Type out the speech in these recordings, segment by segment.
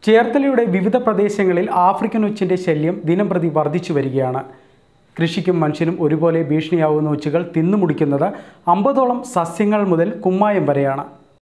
ചേർത്തലയുടെ വിവിധ പ്രദേശങ്ങളിൽ ആഫ്രിക്കൻ ഒച്ചിൻ്റെ ശല്യം ദിനംപ്രതി വർദ്ധിച്ചു വരികയാണ് കൃഷിക്കും മനുഷ്യനും ഒരുപോലെ ഭീഷണിയാവുന്ന ഒച്ചുകൾ തിന്നുമുടിക്കുന്നത് അമ്പതോളം സസ്യങ്ങൾ മുതൽ കുമ്മായം വരെയാണ്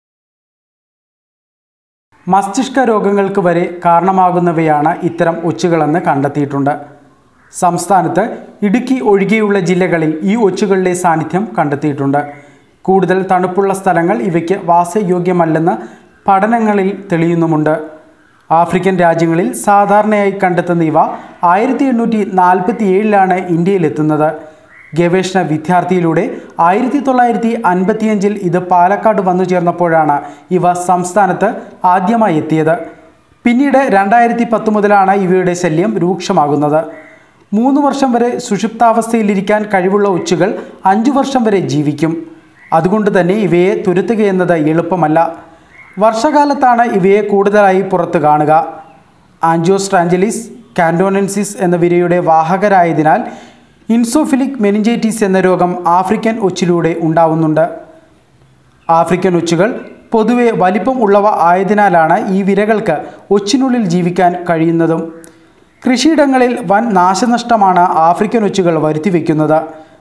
മസ്തിഷ്ക രോഗങ്ങൾക്ക് വരെ കാരണമാകുന്നവയാണ് ഇത്തരം ഒച്ചുകളെന്ന് കണ്ടെത്തിയിട്ടുണ്ട് സംസ്ഥാനത്ത് ഇടുക്കി ഒഴികെയുള്ള ജില്ലകളിൽ ഈ ഒച്ചുകളുടെ സാന്നിധ്യം കണ്ടെത്തിയിട്ടുണ്ട് കൂടുതൽ തണുപ്പുള്ള സ്ഥലങ്ങൾ ഇവയ്ക്ക് വാസയോഗ്യമല്ലെന്ന് പഠനങ്ങളിൽ തെളിയുന്നുമുണ്ട് ആഫ്രിക്കൻ രാജ്യങ്ങളിൽ സാധാരണയായി കണ്ടെത്തുന്ന ഇവ ആയിരത്തി എണ്ണൂറ്റി നാൽപ്പത്തി ഏഴിലാണ് ഇന്ത്യയിലെത്തുന്നത് ഗവേഷണ വിദ്യാർത്ഥിയിലൂടെ ആയിരത്തി തൊള്ളായിരത്തി അൻപത്തിയഞ്ചിൽ ഇത് പാലക്കാട് വന്നു ചേർന്നപ്പോഴാണ് ഇവ സംസ്ഥാനത്ത് ആദ്യമായി എത്തിയത് പിന്നീട് രണ്ടായിരത്തി പത്ത് മുതലാണ് ഇവയുടെ ശല്യം രൂക്ഷമാകുന്നത് മൂന്ന് വർഷം വരെ സുഷുപ്താവസ്ഥയിലിരിക്കാൻ കഴിവുള്ള ഒച്ചുകൾ അഞ്ചു വർഷം വരെ ജീവിക്കും അതുകൊണ്ട് തന്നെ ഇവയെ തുരത്തുകയെന്നത് എളുപ്പമല്ല വർഷകാലത്താണ് ഇവയെ കൂടുതലായി പുറത്തു കാണുക ആൻജിയോസ്ട്രാഞ്ചലിസ് കാൻഡോനൻസിസ് എന്ന വിരയുടെ വാഹകരായതിനാൽ ഇൻസോഫിലിക് മെനിഞ്ചൈറ്റിസ് എന്ന രോഗം ആഫ്രിക്കൻ ഒച്ചിലൂടെ ഉണ്ടാവുന്നുണ്ട് ആഫ്രിക്കൻ ഒച്ചുകൾ പൊതുവെ വലിപ്പം ഉള്ളവ ആയതിനാലാണ് ഈ വിരകൾക്ക് ഒച്ചിനുള്ളിൽ ജീവിക്കാൻ കഴിയുന്നതും കൃഷിയിടങ്ങളിൽ വൻ നാശനഷ്ടമാണ് ആഫ്രിക്കൻ ഒച്ചുകൾ വരുത്തിവെക്കുന്നത്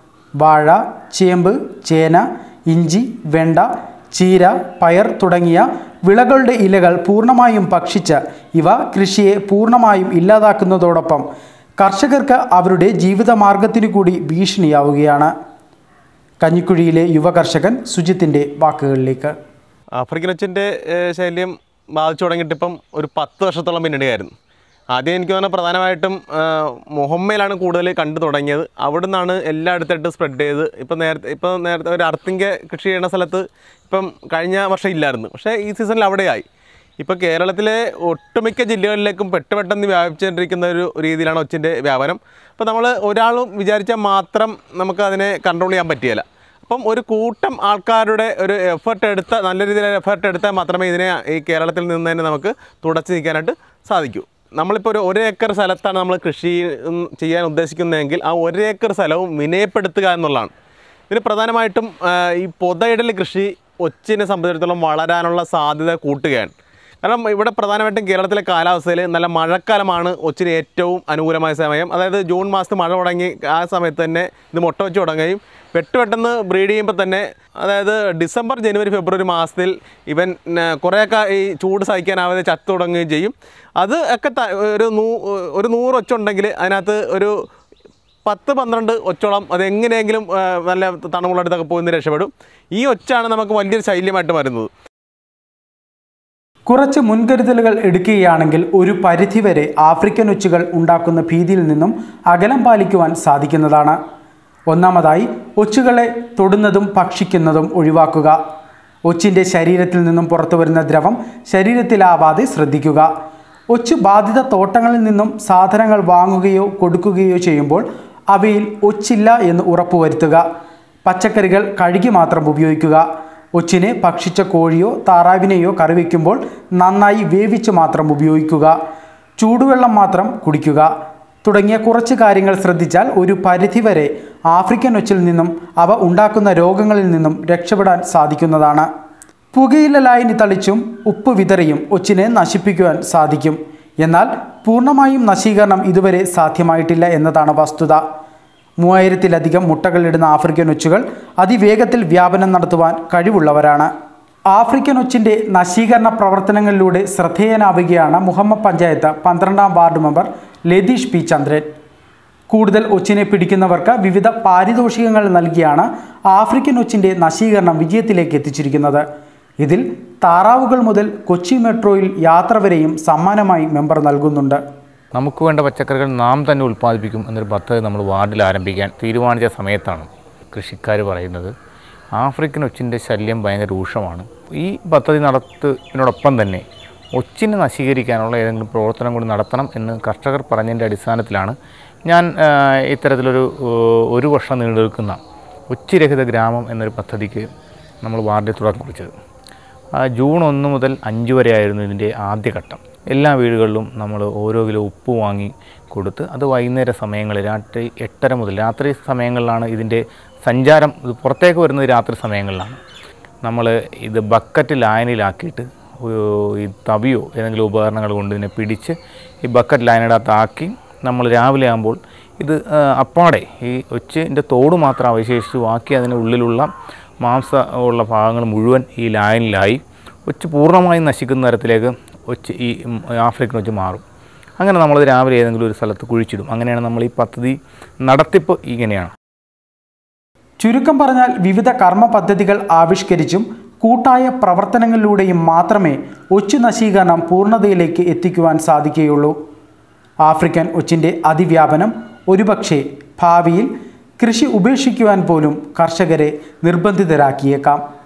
വാഴ ചേമ്പ് ചേന ഇഞ്ചി വെണ്ട ചീര പയർ തുടങ്ങിയ വിളകളുടെ ഇലകൾ പൂർണ്ണമായും ഭക്ഷിച്ച് ഇവ കൃഷിയെ പൂർണ്ണമായും ഇല്ലാതാക്കുന്നതോടൊപ്പം കർഷകർക്ക് അവരുടെ ജീവിതമാർഗത്തിനു കൂടി ഭീഷണിയാവുകയാണ് കഞ്ഞിക്കുഴിയിലെ യുവ കർഷകൻ സുജിത്തിൻ്റെ വാക്കുകളിലേക്ക് ആഫ്രിക്കൻ ഒച്ചിൻ്റെ ശല്യം ബാധിച്ചു തുടങ്ങിയിട്ട് ഇപ്പം ഒരു പത്ത് വർഷത്തോളം പിന്നിടുകയായിരുന്നു ആദ്യം എനിക്ക് തോന്നുന്നത് പ്രധാനമായിട്ടും ആ, മുഹമ്മയിലാണ് കൂടുതൽ കണ്ടു തുടങ്ങിയത് അവിടെ നിന്നാണ് എല്ലായിടത്തായിട്ട് സ്പ്രെഡ് ചെയ്ത് ഇപ്പം നേരത്തെ ഇപ്പം നേരത്തെ ഒരു അർത്തിങ്ക കൃഷി ചെയ്യുന്ന സ്ഥലത്ത് ഇപ്പം കഴിഞ്ഞ വർഷം ഇല്ലായിരുന്നു പക്ഷേ ഈ സീസണിൽ അവിടെയായി ഇപ്പോൾ കേരളത്തിലെ ഒട്ടുമിക്ക ജില്ലകളിലേക്കും പെട്ടെന്ന് വ്യാപിച്ചുകൊണ്ടിരിക്കുന്ന ഒരു രീതിയിലാണ് ഒച്ചിൻ്റെ വ്യാപനം അപ്പോൾ നമ്മൾ ഒരാളും വിചാരിച്ചാൽ മാത്രം നമുക്ക് അതിനെ കൺട്രോൾ ചെയ്യാൻ പറ്റിയല്ല അപ്പം ഒരു കൂട്ടം ആൾക്കാരുടെ ഒരു എഫേർട്ട് എടുത്ത നല്ല രീതിയിൽ എഫേർട്ട് എടുത്താൽ മാത്രമേ ഇതിനെ ഈ കേരളത്തിൽ നിന്ന് തന്നെ നമുക്ക് തുടച്ചു നീക്കാനായിട്ട് സാധിക്കൂ നമ്മളിപ്പോൾ ഒരു ഒരു ഏക്കർ സ്ഥലത്താണ് നമ്മൾ കൃഷി ഉം, ചെയ്യാൻ ഉദ്ദേശിക്കുന്നതെങ്കിൽ ആ ഒരു ഏക്കർ സ്ഥലവും വിനയപ്പെടുത്തുക എന്നുള്ളതാണ് ഇതിന് പ്രധാനമായിട്ടും ആ, ഈ പൊതയിടൽ കൃഷി ഒച്ചിനെ സംബന്ധിച്ചിടത്തോളം വളരാനുള്ള സാധ്യത കൂട്ടുകയാണ് കാരണം ഇവിടെ പ്രധാനമായിട്ടും കേരളത്തിലെ കാലാവസ്ഥയിൽ നല്ല മഴക്കാലമാണ് ഒച്ചിന് ഏറ്റവും അനുകൂലമായ സമയം അതായത് ജൂൺ മാസത്തിൽ മഴ തുടങ്ങി ആ സമയത്ത് തന്നെ ഇത് മുട്ട വെച്ച് തുടങ്ങുകയും പെട്ട് പെട്ടെന്ന് ബ്രീഡ് ചെയ്യുമ്പോൾ തന്നെ അതായത് ഡിസംബർ ജനുവരി ഫെബ്രുവരി മാസത്തിൽ ഇവൻ ന, കുറേയൊക്കെ ഈ ചൂട് സഹിക്കാനാവാതെ ചത്തു തുടങ്ങുകയും ചെയ്യും അത് ഒക്കെ ത- ഒരു നൂ ഒരു നൂറ് ഒച്ചുണ്ടെങ്കിൽ അതിനകത്ത് ഒരു പത്ത് പന്ത്രണ്ട് ഒച്ചോളം അത് എങ്ങനെയെങ്കിലും ആ, നല്ല തണുപ്പുള്ളടുത്തൊക്കെ പോയി നിന്ന് രക്ഷപ്പെടും ഈ ഒച്ചാണ് നമുക്ക് വലിയൊരു ശൈല്യമായിട്ട് വരുന്നത് കുറച്ച് മുൻകരുതലുകൾ എടുക്കുകയാണെങ്കിൽ ഒരു പരിധിവരെ ആഫ്രിക്കൻ ഒച്ചുകൾ ഉണ്ടാക്കുന്ന ഭീതിയിൽ നിന്നും അകലം പാലിക്കുവാൻ സാധിക്കുന്നതാണ് ഒന്നാമതായി ഒച്ചുകളെ തൊടുന്നതും ഭക്ഷിക്കുന്നതും ഒഴിവാക്കുക ഒച്ചിൻ്റെ ശരീരത്തിൽ നിന്നും പുറത്തു വരുന്ന ദ്രവം ശരീരത്തിലാവാതെ ശ്രദ്ധിക്കുക ഒച്ച് ബാധിത തോട്ടങ്ങളിൽ നിന്നും സാധനങ്ങൾ വാങ്ങുകയോ കൊടുക്കുകയോ ചെയ്യുമ്പോൾ അവയിൽ ഒച്ചില്ല എന്ന് ഉറപ്പുവരുത്തുക പച്ചക്കറികൾ കഴുകി മാത്രം ഉപയോഗിക്കുക ഒച്ചിനെ ഭക്ഷിച്ച കോഴിയോ താറാവിനെയോ കറി വയ്ക്കുമ്പോൾ നന്നായി വേവിച്ച് മാത്രം ഉപയോഗിക്കുക ചൂടുവെള്ളം മാത്രം കുടിക്കുക തുടങ്ങിയ കുറച്ച് കാര്യങ്ങൾ ശ്രദ്ധിച്ചാൽ ഒരു പരിധിവരെ ആഫ്രിക്കൻ ഒച്ചിൽ നിന്നും അവ ഉണ്ടാക്കുന്ന രോഗങ്ങളിൽ നിന്നും രക്ഷപ്പെടാൻ സാധിക്കുന്നതാണ് പുകയില ലായനി തളിച്ചും ഉപ്പ് വിതറിയും ഒച്ചിനെ നശിപ്പിക്കുവാൻ സാധിക്കും എന്നാൽ പൂർണ്ണമായും നശീകരണം ഇതുവരെ സാധ്യമായിട്ടില്ല എന്നതാണ് വസ്തുത മൂവായിരത്തിലധികം മുട്ടകളിടുന്ന ആഫ്രിക്കൻ ഒച്ചുകൾ അതിവേഗത്തിൽ വ്യാപനം നടത്തുവാൻ കഴിവുള്ളവരാണ് ആഫ്രിക്കൻ ഒച്ചിൻ്റെ നശീകരണ പ്രവർത്തനങ്ങളിലൂടെ ശ്രദ്ധേയനാവുകയാണ് മുഹമ്മദ് പഞ്ചായത്ത് പന്ത്രണ്ടാം ward member Latheesh P Chandran കൂടുതൽ ഒച്ചിനെ പിടിക്കുന്നവർക്ക് വിവിധ പാരിതോഷികങ്ങൾ നൽകിയാണ് ആഫ്രിക്കൻ ഒച്ചിൻ്റെ നശീകരണം വിജയത്തിലേക്ക് എത്തിച്ചിരിക്കുന്നത് ഇതിൽ താറാവുകൾ മുതൽ കൊച്ചി മെട്രോയിൽ യാത്ര വരെയും സമ്മാനമായി മെമ്പർ നൽകുന്നുണ്ട് നമുക്ക് വേണ്ട പച്ചക്കറികൾ നാം തന്നെ ഉൽപ്പാദിപ്പിക്കും എന്നൊരു പദ്ധതി നമ്മൾ വാർഡിൽ ആരംഭിക്കാൻ തീരുമാനിച്ച സമയത്താണ് കൃഷിക്കാർ പറയുന്നത് ആഫ്രിക്കൻ ഒച്ചിൻ്റെ ശല്യം ഭയങ്കര രൂക്ഷമാണ് ഈ പദ്ധതി നടത്തുന്നതിനോടൊപ്പം തന്നെ ഒച്ചിനെ നശീകരിക്കാനുള്ള ഏതെങ്കിലും പ്രവർത്തനം കൂടി നടത്തണം എന്ന് കർഷകർ പറഞ്ഞതിൻ്റെ അടിസ്ഥാനത്തിലാണ് ഞാൻ ആ, ഇത്തരത്തിലൊരു ആ, ഒരു വർഷം നീണ്ടു നിൽക്കുന്ന ഒച്ചിരഹിത ഗ്രാമം എന്നൊരു പദ്ധതിക്ക് നമ്മൾ വാർഡിൽ തുടക്കം കുറിച്ചത് ആ, ജൂൺ ഒന്ന് മുതൽ അഞ്ച് വരെ ആയിരുന്നു ഇതിൻ്റെ ആദ്യഘട്ടം എല്ലാ വീടുകളിലും നമ്മൾ ഓരോ കിലോ ഉപ്പ് വാങ്ങി കൊടുത്ത് അത് വൈകുന്നേര സമയങ്ങളിൽ രാത്രി എട്ടര മുതൽ രാത്രി സമയങ്ങളിലാണ് ഇതിൻ്റെ സഞ്ചാരം ഇത് പുറത്തേക്ക് വരുന്നത് രാത്രി സമയങ്ങളിലാണ് നമ്മൾ ഇത് ബക്കറ്റ് ലായനിലാക്കിയിട്ട് ഒരു ഈ തവിയോ ഏതെങ്കിലും ഉപകരണങ്ങൾ കൊണ്ട് ഇതിനെ പിടിച്ച് ഈ ബക്കറ്റ് ലൈനിനകത്താക്കി നമ്മൾ രാവിലെ ആകുമ്പോൾ ഇത് ആ, അപ്പാടെ ഈ ഒച്ചിൻ്റെ തോട് മാത്രം അവശേഷിച്ച് ബാക്കി അതിന് ഉള്ളിലുള്ള മാംസ ഉള്ള ഭാഗങ്ങൾ മുഴുവൻ ഈ ലൈനിലായി ഒച്ച് പൂർണ്ണമായും നശിക്കുന്ന തരത്തിലേക്ക് ഒച്ച് ഈ ഉം, ആഫ്രിക്കൻ ഒച്ച് മാറും അങ്ങനെ നമ്മളത് രാവിലെ ഏതെങ്കിലും ഒരു സ്ഥലത്ത് കുഴിച്ചിടും അങ്ങനെയാണ് നമ്മൾ ഈ പദ്ധതി നടത്തിപ്പ് ഇങ്ങനെയാണ് ചുരുക്കം പറഞ്ഞാൽ വിവിധ കർമ്മ പദ്ധതികൾ ആവിഷ്കരിച്ചും കൂട്ടായ പ്രവർത്തനങ്ങളിലൂടെയും മാത്രമേ ഒച്ചു നശീകരണം പൂർണ്ണതയിലേക്ക് എത്തിക്കുവാൻ സാധിക്കുകയുള്ളൂ ആഫ്രിക്കൻ ഒച്ചിൻ്റെ അതിവ്യാപനം ഒരുപക്ഷെ ഭാവിയിൽ കൃഷി ഉപേക്ഷിക്കുവാൻ പോലും കർഷകരെ നിർബന്ധിതരാക്കിയേക്കാം